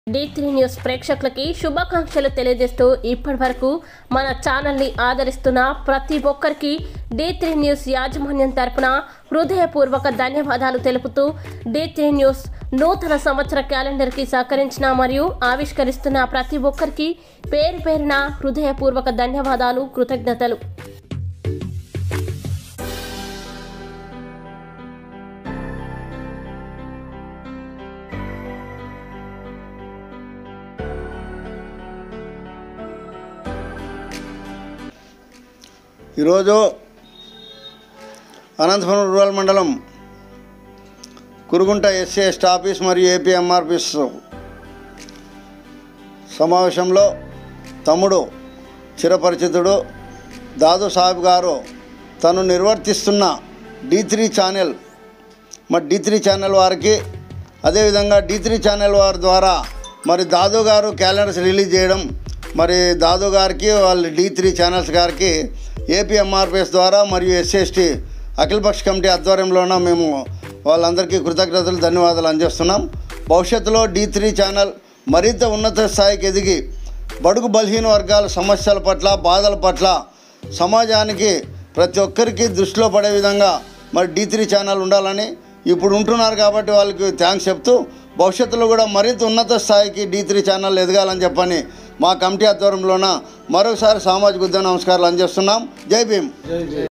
D three news ప్రేక్షకులకి శుభాకాంక్షలు తెలియజేస్తూ ఇప్పటి వరకు మన ఛానల్ని ఆదరిస్తున్న ప్రతి ఒక్కరికి డి త్రీ న్యూస్ యాజమాన్యం తరపున హృదయపూర్వక ధన్యవాదాలు తెలుపుతూ డి త్రీ న్యూస్ నూతన సంవత్సర క్యాలెండర్కి సహకరించిన మరియు ఆవిష్కరిస్తున్న ప్రతి ఒక్కరికి పేరు పేరున హృదయపూర్వక ధన్యవాదాలు కృతజ్ఞతలు ఈరోజు అనంతపురం రూరల్ మండలం కురుగుంట ఎస్సీ ఎస్టీ ఆఫీస్ మరియు ఏపీ ఎంఆర్పీస్ సమావేశంలో తమ్ముడు చిరపరిచితుడు దాదు సాహెబ్ గారు తను నిర్వర్తిస్తున్న డి త్రీ ఛానల్ మరి డి త్రీ ఛానల్ వారికి అదేవిధంగా డి త్రీ ఛానల్ వారి ద్వారా మరి దాదు గారు క్యాలెండర్స్ రిలీజ్ చేయడం మరి దాదు గారికి వాళ్ళ డి త్రీ ఛానల్స్ గారికి ఏపీ ఎంఆర్పిఎస్ ద్వారా మరియు ఎస్సీఎస్టీ అఖిలపక్ష కమిటీ ఆధ్వర్యంలోన మేము వాళ్ళందరికీ కృతజ్ఞతలు ధన్యవాదాలు అందజేస్తున్నాం భవిష్యత్తులో డి త్రీ ఛానల్ మరింత ఉన్నత స్థాయికి ఎదిగి బడుగు బలహీన వర్గాల సమస్యల పట్ల బాధల పట్ల సమాజానికి ప్రతి ఒక్కరికి దృష్టిలో పడే విధంగా మరి డి త్రీ ఛానల్ ఉండాలని ఇప్పుడు ఉంటున్నారు కాబట్టి వాళ్ళకి థ్యాంక్స్ చెప్తూ భవిష్యత్తులో కూడా మరింత ఉన్నత స్థాయికి డి త్రీ ఛానల్ ఎదగాలని చెప్పని మా కమిటీ ఆధ్వర్యంలోన మరొకసారి సామాజిక ఉద్యమ నమస్కారాలు అందజేస్తున్నాం జై భీమ్